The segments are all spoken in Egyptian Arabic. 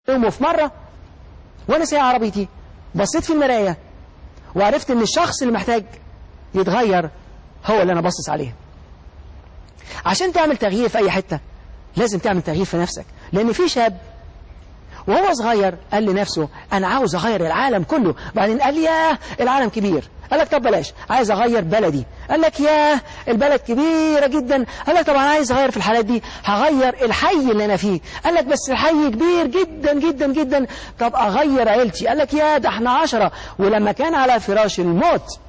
يوم وفي مرة وانا سايق عربيتي بصيت في المراية وعرفت ان الشخص اللي محتاج يتغير هو اللي انا باصص عليه عشان تعمل تغيير في اي حتة لازم تعمل تغيير في نفسك لان في شاب وهو صغير قال لنفسه انا عاوز اغير العالم كله بعدين قال ياه العالم كبير قال لك طب بلاش عايز اغير بلدي قال لك ياه البلد كبيرة جدا قال لك طب انا عايز اغير في الحالات دي هغير الحي اللي انا فيه قال لك بس الحي كبير جدا جدا جدا طب اغير عيلتي قال لك يا ده احنا عشرة ولما كان على فراش الموت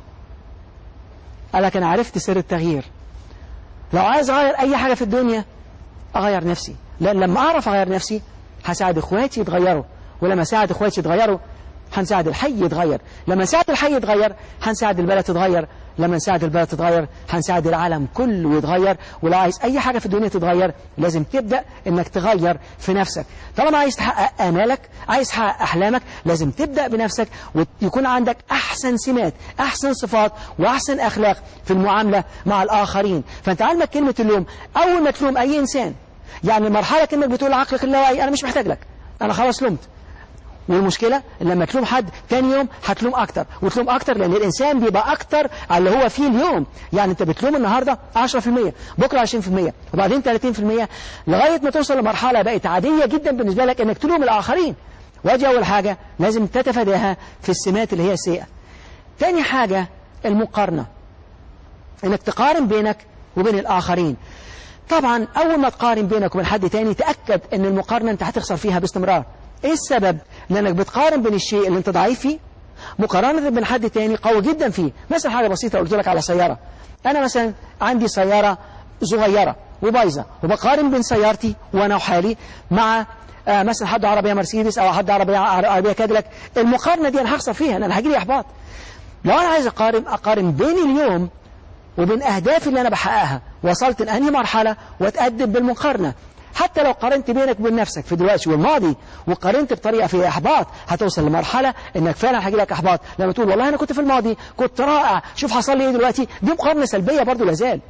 قال لك انا عرفت سر التغيير لو عايز اغير اي حاجة في الدنيا اغير نفسي لان لما اعرف اغير نفسي هساعد اخواتي يتغيروا ولما اساعد اخواتي يتغيروا هنساعد الحي يتغير لما نساعد الحي يتغير هنساعد البلد تتغير لما نساعد البلد تتغير هنساعد العالم كله يتغير ولو عايز اي حاجة في الدنيا تتغير لازم تبدأ انك تغير في نفسك طالما عايز تحقق امالك عايز تحقق احلامك لازم تبدأ بنفسك ويكون عندك احسن سمات احسن صفات واحسن اخلاق في المعاملة مع الاخرين فانت علمك كلمة اللوم اول ما تلوم اي انسان يعني المرحلة كأنك بتقول لعقلك اللاواعي انا مش محتاج لك انا خلاص لومت والمشكلة لما تلوم حد تاني يوم هتلوم أكتر وتلوم أكتر لأن الإنسان بيبقى أكتر على اللي هو فيه اليوم يعني أنت بتلوم النهاردة 10% بكرة 20% وبعدين 30% لغاية ما توصل لمرحلة بقت عادية جدا بالنسبة لك أنك تلوم الآخرين ودي أول حاجة لازم تتفاداها في السمات اللي هي السيئة تاني حاجة المقارنة أنك تقارن بينك وبين الآخرين طبعا أول ما تقارن بينك وبين حد تاني تأكد أن المقارنة أنت هتخسر فيها باستمرار ايه السبب لانك بتقارن بين الشيء اللي انت ضعيف فيه مقارنة بين حد تاني قوي جدا فيه مثلا حاجة بسيطة قلت لك على سيارة انا مثلا عندي سيارة صغيرة وبايظة وبقارن بين سيارتي وانا وحالي مع آه مثلا حد عربية مرسيدس او حد عربية عربية كاديلاك المقارنة دي انا هخسر فيها لان هجي لي احباط لو انا عايز اقارن اقارن بين اليوم وبين اهدافي اللي انا بحققها وصلت لانهي مرحلة واتقدم بالمقارنة حتى لو قارنت بينك وبين نفسك في دلوقتي والماضي وقارنت بطريقة فيها إحباط هتوصل لمرحلة إنك فعلا هيجي لك إحباط لما تقول والله أنا كنت في الماضي كنت رائع شوف حصل لي إيه دلوقتي دي مقارنة سلبية برضو لازال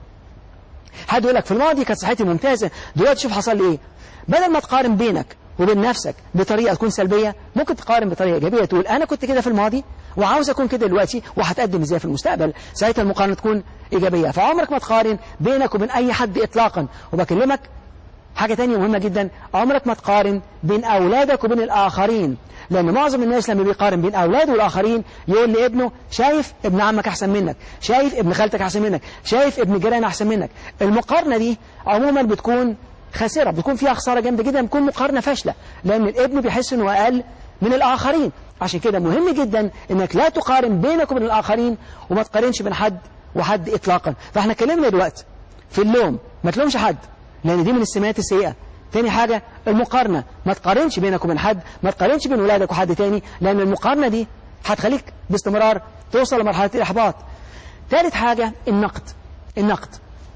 حد يقول لك في الماضي كانت صحتي ممتازة دلوقتي شوف حصل لي إيه بدل ما تقارن بينك وبين نفسك بطريقة تكون سلبية ممكن تقارن بطريقة إيجابية تقول أنا كنت كده في الماضي وعاوز أكون كده دلوقتي وهتقدم إزاي في المستقبل ساعتها المقارنة تكون إيجابية فعمرك ما تقارن بينك وبين أي حد إطلاقا وبكلمك حاجة تانية مهمة جدا عمرك ما تقارن بين أولادك وبين الآخرين لأن معظم الناس لما بيقارن بين أولاده والآخرين يقول لابنه شايف ابن عمك أحسن منك شايف ابن خالتك أحسن منك شايف ابن جيران أحسن منك المقارنة دي عموما بتكون خاسرة بتكون فيها خسارة جامدة جدا بتكون مقارنة فاشلة لأن الابن بيحس أنه أقل من الآخرين عشان كده مهم جدا أنك لا تقارن بينك وبين الآخرين وما تقارنش بين حد وحد إطلاقا فاحنا كلمنا دلوقتي في اللوم ما تلومش حد لأن دي من السمات السيئة تاني حاجة المقارنة ما تقارنش بينك وبين حد ما تقارنش بين ولادك وحد تاني لأن المقارنة دي هتخليك باستمرار توصل لمرحلة الإحباط ثالث حاجة النقد النقد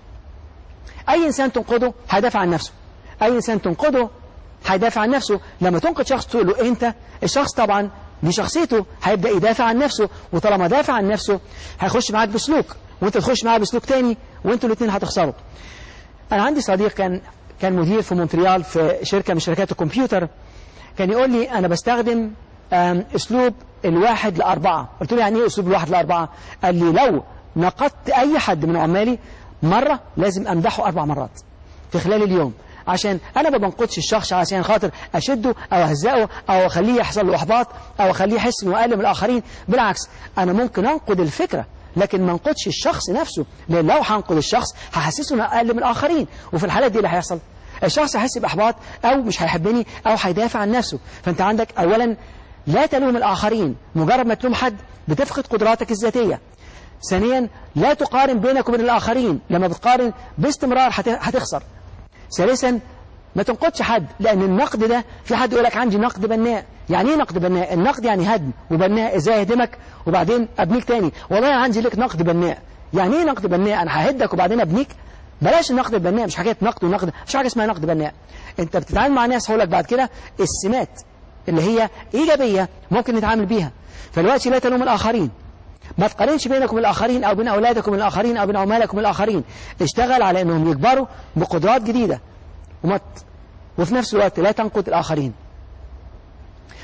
أي إنسان تنقده هيدافع عن نفسه أي إنسان تنقده هيدافع عن نفسه لما تنقد شخص تقول له أنت الشخص طبعا دي شخصيته هيبدأ يدافع عن نفسه وطالما دافع عن نفسه هيخش معاك بسلوك وانت تخش معاه بسلوك تاني وانتوا الاثنين هتخسروا أنا عندي صديق كان كان مدير في مونتريال في شركة من شركات الكمبيوتر كان يقول لي أنا بستخدم أسلوب الواحد لأربعة قلت له يعني إيه أسلوب الواحد لأربعة قال لي لو نقدت أي حد من عمالي مرة لازم أمدحه أربع مرات في خلال اليوم عشان أنا ما بنقدش الشخص عشان خاطر أشده أو أهزقه أو أخليه يحصل له إحباط أو أخليه يحس إنه أقل من الآخرين بالعكس أنا ممكن أنقد الفكرة لكن ما انقدش الشخص نفسه لان لو هنقد الشخص هحسسه انه اقل من الاخرين وفي الحالات دي اللي هيحصل الشخص هيحس باحباط او مش هيحبني او هيدافع عن نفسه فانت عندك اولا لا تلوم الاخرين مجرد ما تلوم حد بتفقد قدراتك الذاتيه ثانيا لا تقارن بينك وبين الاخرين لما بتقارن باستمرار هتخسر ثالثا ما تنقدش حد لان النقد ده في حد يقول لك عندي نقد بناء يعني ايه نقد بناء النقد يعني هدم وبناء ازاي اهدمك وبعدين ابنيك تاني والله انا عندي لك نقد بناء يعني ايه نقد بناء انا ههدك وبعدين ابنيك بلاش النقد البناء مش حكايه نقد ونقد مش حاجه اسمها نقد بناء انت بتتعامل مع ناس هقول لك بعد كده السمات اللي هي ايجابيه ممكن نتعامل بيها فدلوقتي لا تلوم الاخرين ما تقارنش بينك وبين الآخرين أو بين أولادك وبين الآخرين أو بين عمالك وبين الآخرين اشتغل على أنهم يكبروا بقدرات جديدة وما ت... وفي نفس الوقت لا تنقد الآخرين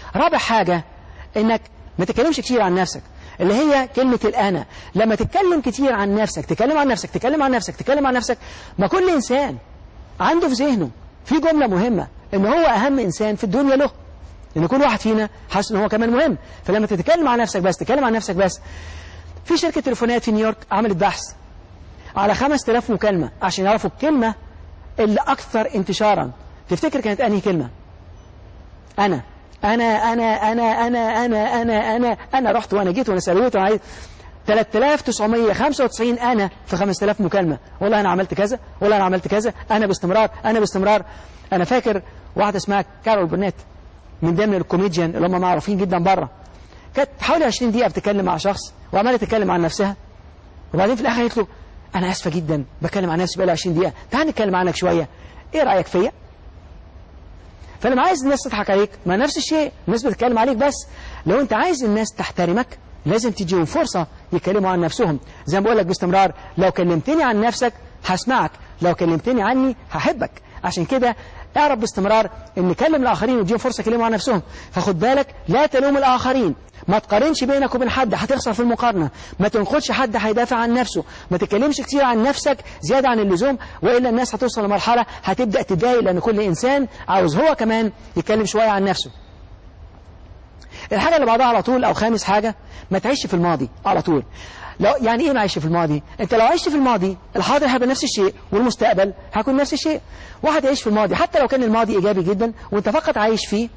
رابع حاجة انك ما تتكلمش كتير عن نفسك اللي هي كلمة الأنا لما تتكلم كتير عن نفسك تتكلم عن نفسك تتكلم عن نفسك تتكلم عن نفسك ما كل إنسان عنده في ذهنه في جملة مهمة إن هو أهم إنسان في الدنيا له إن كل واحد فينا حاسس إن هو كمان مهم فلما تتكلم عن نفسك بس تتكلم عن نفسك بس في شركة تليفونات في نيويورك عملت بحث على 5000 مكالمة عشان يعرفوا الكلمة اللي أكثر انتشارا تفتكر كانت أنهي كلمة أنا أنا أنا أنا أنا أنا أنا أنا أنا رحت وأنا جيت وأنا سويت وأنا عايز 3995 أنا في 5000 مكالمة والله أنا عملت كذا والله أنا عملت كذا أنا باستمرار أنا باستمرار أنا فاكر واحدة اسمها كارول برنات من ضمن الكوميديان اللي هم معروفين جدا بره كانت حوالي 20 دقيقة بتتكلم مع شخص وعمالة تتكلم عن نفسها وبعدين في الآخر قالت له أنا آسفة جدا بتكلم عن نفسي بقالي 20 دقيقة تعال نتكلم عنك شوية إيه رأيك فيا؟ فلما عايز الناس تضحك عليك ما نفس الشيء الناس بتتكلم عليك بس لو انت عايز الناس تحترمك لازم تديهم فرصة يتكلموا عن نفسهم زي ما بقول لك باستمرار لو كلمتني عن نفسك هسمعك لو كلمتني عني هحبك عشان كده اعرف باستمرار ان كلم الاخرين واديهم فرصه يكلموا عن نفسهم فخد بالك لا تلوم الاخرين ما تقارنش بينك وبين حد هتخسر في المقارنه ما تنقدش حد هيدافع عن نفسه ما تتكلمش كتير عن نفسك زياده عن اللزوم والا الناس هتوصل لمرحله هتبدا تتضايق لان كل انسان عاوز هو كمان يتكلم شويه عن نفسه الحاجه اللي بعدها على طول او خامس حاجه ما تعيش في الماضي على طول لو يعني ايه معيش في الماضي انت لو عشت في الماضي الحاضر هيبقى نفس الشيء والمستقبل هيكون نفس الشيء واحد يعيش في الماضي حتى لو كان الماضي ايجابي جدا وانت فقط عايش فيه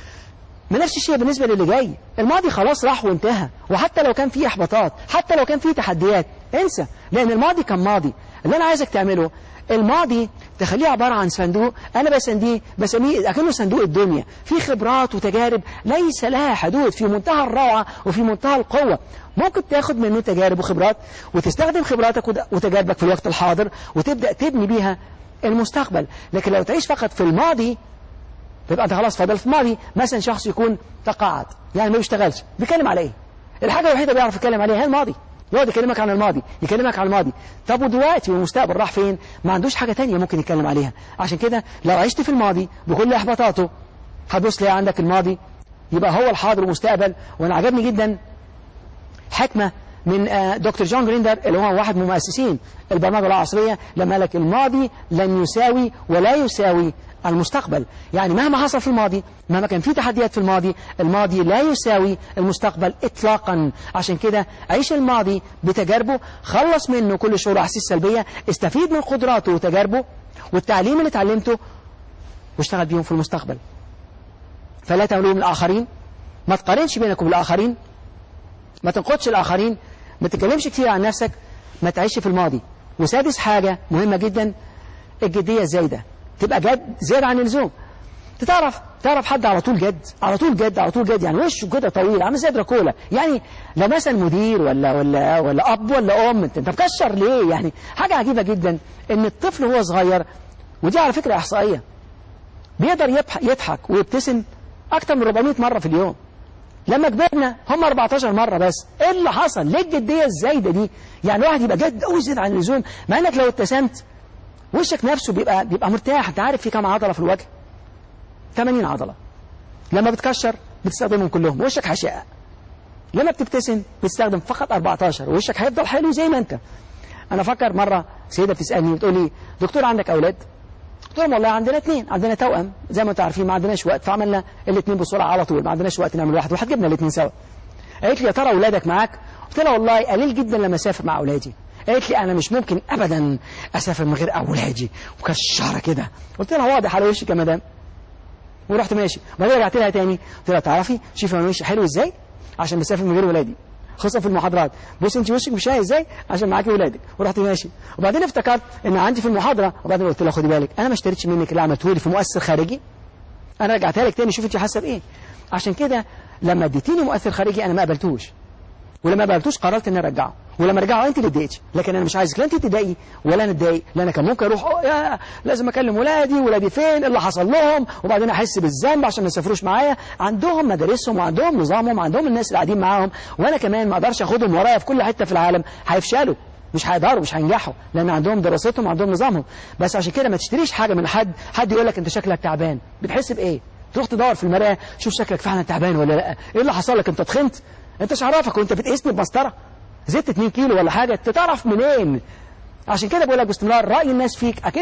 ما نفس الشيء بالنسبه للي جاي الماضي خلاص راح وانتهى وحتى لو كان فيه احباطات حتى لو كان فيه تحديات انسى لان الماضي كان ماضي اللي انا عايزك تعمله الماضي تخليه عبارة عن صندوق أنا بسميه بسميه أكنه صندوق الدنيا في خبرات وتجارب ليس لها حدود في منتهى الروعة وفي منتهى القوة ممكن تاخد منه تجارب وخبرات وتستخدم خبراتك وتجاربك في الوقت الحاضر وتبدأ تبني بيها المستقبل لكن لو تعيش فقط في الماضي تبقى أنت خلاص فضل في الماضي مثلا شخص يكون تقاعد يعني ما بيشتغلش بيتكلم على إيه الحاجة الوحيدة بيعرف يتكلم عليها هي الماضي يقعد يكلمك عن الماضي يكلمك عن الماضي طب ودلوقتي والمستقبل راح فين ما عندوش حاجة تانية ممكن يتكلم عليها عشان كده لو عشت في الماضي بكل احباطاته هتبص تلاقي عندك الماضي يبقى هو الحاضر والمستقبل وانا عجبني جدا حكمة من دكتور جون جريندر اللي هو واحد من مؤسسين البرمجة العصرية لما قال لك الماضي لن يساوي ولا يساوي المستقبل يعني مهما حصل في الماضي مهما كان في تحديات في الماضي الماضي لا يساوي المستقبل اطلاقا عشان كده عيش الماضي بتجاربه خلص منه كل شعور احاسيس سلبيه استفيد من قدراته وتجاربه والتعليم اللي اتعلمته واشتغل بيهم في المستقبل فلا تلوم الاخرين ما تقارنش بينك وبين الاخرين ما تنقدش الاخرين ما تتكلمش كتير عن نفسك ما تعيش في الماضي وسادس حاجه مهمه جدا الجديه الزايده تبقى جد زيادة عن اللزوم تعرف تعرف حد على طول جد على طول جد على طول جد يعني وشه كده طويل عامل زي دراكولا يعني لا مثلا مدير ولا ولا ولا اب ولا ام انت انت مكشر ليه يعني حاجه عجيبه جدا ان الطفل وهو صغير ودي على فكره احصائيه بيقدر يضحك ويبتسم اكتر من 400 مره في اليوم لما كبرنا هم 14 مرة بس ايه اللي حصل ليه الجدية الزايدة دي يعني واحد يبقى جد قوي زيادة عن اللزوم مع انك لو ابتسمت وشك نفسه بيبقى بيبقى مرتاح انت عارف في كام عضله في الوجه 80 عضله لما بتكشر بتستخدمهم كلهم وشك هيشقق لما بتبتسم بتستخدم فقط 14 وشك هيفضل حلو زي ما انت انا فكر مره سيده بتسالني بتقول لي دكتور عندك اولاد قلت لهم والله عندنا اثنين عندنا توأم زي ما انتم عارفين ما عندناش وقت فعملنا الاثنين بسرعه على طول ما عندناش وقت نعمل واحد واحد جبنا الاثنين سوا قالت لي يا ترى اولادك معاك قلت لها والله قليل جدا لما اسافر مع اولادي قالت لي انا مش ممكن ابدا اسافر من غير اولادي وكشاره كده قلت لها واضح على وشك يا مدام ورحت ماشي وبعدين رجعت لها تاني قلت لها تعرفي شوفي انا وشي حلو ازاي عشان بسافر من غير ولادي خصوصا في المحاضرات بصي انت وشك مش ازاي عشان معاكي ولادك ورحت ماشي وبعدين افتكرت ان عندي في المحاضره وبعدين قلت لها خدي بالك انا ما اشتريتش منك اللي عملته لي في مؤثر خارجي انا رجعتها لك تاني شوفي انت حاسه بايه عشان كده لما اديتيني مؤثر خارجي انا ما قبلتوش ولما قبلتوش قررت اني ارجعه ولما ارجعه انت اللي اتضايقتي لكن انا مش عايزك لا انت تضايقي ولا انا اتضايق لان كان ممكن اروح يا لازم اكلم ولادي ولادي فين اللي حصل لهم وبعدين احس بالذنب عشان ما يسافروش معايا عندهم مدارسهم وعندهم نظامهم وعندهم الناس اللي قاعدين معاهم وانا كمان ما اقدرش اخدهم ورايا في كل حته في العالم هيفشلوا مش هيقدروا مش هينجحوا لان عندهم دراستهم وعندهم نظامهم بس عشان كده ما تشتريش حاجه من حد حد يقول لك انت شكلك تعبان بتحس بايه تروح تدور في المرايه شوف شكلك فعلا تعبان ولا لا ايه اللي حصل لك انت تخنت انت مش عارفك وانت بتقيسني بمسطره زدت 2 كيلو ولا حاجه انت تعرف منين عشان كده بقول لك باستمرار راي الناس فيك اكيد